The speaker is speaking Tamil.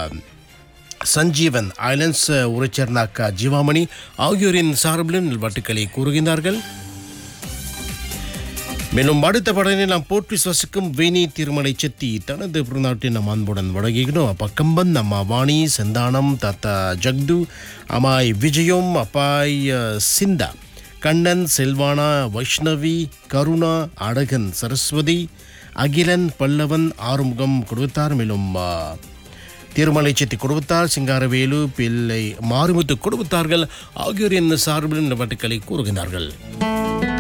சஞ்சீவன் ஐலண்ட்ஸ் ஊரைச் சேர்ந்த அக்கா ஜீவாமணி ஆகியோரின் சார்பிலும் நல்வாழ்த்துக்களை கூறுகின்றார்கள் மேலும் அடுத்த படனை நாம் போற்றி சுவசிக்கும் வேணி திருமலை செத்தி தனது பிறநாட்டை நம் அன்புடன் வழங்குகிறோம் அப்பா கம்பன் அம்மா வாணி செந்தானம் தாத்தா ஜக்து அம்மாய் விஜயம் அப்பாய் அஹ், சிந்தா கண்ணன் செல்வானா வைஷ்ணவி கருணா அழகன் சரஸ்வதி அகிலன் பல்லவன் ஆறுமுகம் கொடுத்தார் மேலும் அஹ், திருமலை செத்தி கொடுத்தார் சிங்காரவேலு பிள்ளை மாறுமுத்து கொடுத்தார்கள் ஆகியோரின் சார்பில் இந்த வட்டுக்களை கூறுகின்றார்கள்